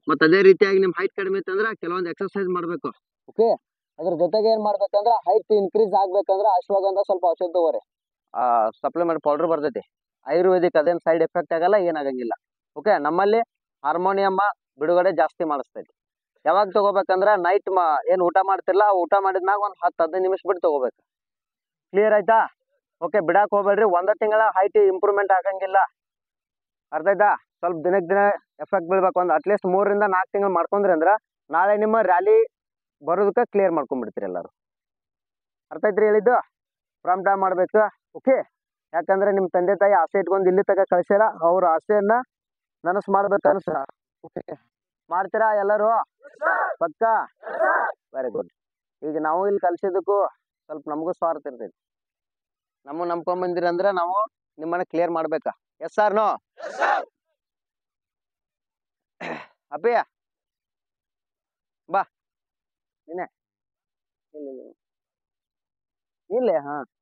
ಮತ್ತೆ ಅದೇ ರೀತಿಯಾಗಿ ನಿಮ್ ಹೈಟ್ ಕಡಿಮೆ ಇತ್ತಂದ್ರ ಕೆಲವೊಂದು ಎಕ್ಸರ್ಸೈಸ್ ಮಾಡ್ಬೇಕು ಓಕೆ ಅದ್ರ ಜೊತೆಗೆ ಏನ್ ಮಾಡ್ಬೇಕಂದ್ರ ಹೈಟ್ ಇನ್ಕ್ರೀಸ್ ಆಗ್ಬೇಕಂದ್ರ ಅಶ್ವಗಂಧ ಸ್ವಲ್ಪ ಔಷಧ ತಗೋರಿ ಆ ಸಪ್ಲಿಮೆಂಟ್ ಪೌಡರ್ ಬರ್ತೈತಿ ಆಯುರ್ವೇದಿಕ್ ಅದೇನ್ ಸೈಡ್ ಎಫೆಕ್ಟ್ ಆಗಲ್ಲ ಏನಾಗಂಗಿಲ್ಲ ಓಕೆ ನಮ್ಮಲ್ಲಿ ಹಾರ್ಮೋನಿಯಮ್ಮ ಬಿಡುಗಡೆ ಜಾಸ್ತಿ ಮಾಡಿಸ್ತೈತಿ ಯಾವಾಗ ತಗೋಬೇಕಂದ್ರ ನೈಟ್ ಮಾ ಏನ್ ಊಟ ಮಾಡ್ತಿರಲ್ಲ ಆ ಊಟ ಮಾಡಿದ್ಮ್ಯಾಗ ಒಂದ್ ಹತ್ತು ಹದಿನೈದು ನಿಮಿಷ ಬಿಟ್ಟು ತಗೋಬೇಕು ಕ್ಲಿಯರ್ ಆಯ್ತಾ ಓಕೆ ಬಿಡಾಕ್ ಹೋಗ್ಬೇಡ್ರಿ ಒಂದ ತಿಂಗಳ ಹೈಟ್ ಇಂಪ್ರೂವ್ಮೆಂಟ್ ಆಗಂಗಿಲ್ಲ ಅರ್ಥ ಆಯ್ತಾ ಸ್ವಲ್ಪ ದಿನಕ್ಕೆ ದಿನ ಎಫೆಕ್ಟ್ ಬೀಳ್ಬೇಕು ಒಂದು ಅಟ್ಲೀಸ್ಟ್ ಮೂರರಿಂದ ನಾಲ್ಕು ತಿಂಗಳು ಮಾಡ್ಕೊಂಡ್ರಿ ಅಂದ್ರ ನಾಳೆ ನಿಮ್ಮ ರ್ಯಾಲಿ ಬರೋದಕ್ಕೆ ಕ್ಲಿಯರ್ ಮಾಡ್ಕೊಂಡ್ಬಿಡ್ತೀರಿ ಎಲ್ಲರೂ ಅರ್ಥ ಐತ್ರಿ ಹೇಳಿದ್ದು ಪ್ರಾಮ್ ಟೈಮ್ ಮಾಡ್ಬೇಕು ಓಕೆ ಯಾಕಂದ್ರೆ ನಿಮ್ಮ ತಂದೆ ತಾಯಿ ಆಸೆ ಇಟ್ಕೊಂಡು ಇಲ್ಲಿ ತಗ ಕಳ್ಸ್ಯಾರ ಅವ್ರ ಆಸೆಯನ್ನ ನನಸು ಮಾಡ್ಬೇಕು ಅನ್ಸ ಓಕೆ ಮಾಡ್ತೀರಾ ಎಲ್ಲರೂ ಪಕ್ಕ ವೆರಿ ಗುಡ್ ಈಗ ನಾವು ಇಲ್ಲಿ ಕಲ್ಸಿದ್ದಕ್ಕೂ ಸ್ವಲ್ಪ ನಮಗೂ ಸ್ವಾರ್ಥ ಇರ್ತೈತಿ ನಮ್ಮ ನಂಬ್ಕೊಂಡ್ ಅಂದ್ರೆ ನಾವು ನಿಮ್ಮನ್ನ ಕ್ಲಿಯರ್ ಮಾಡ್ಬೇಕಾ ಎಸ್ ಆರ್ ನೋ ಅಪ್ಪಯ್ಯ ಬಾ ನೀನೆ ಇಲ್ಲ ಇಲ್ಲ ಇಲ್ಲೇ ಹಾ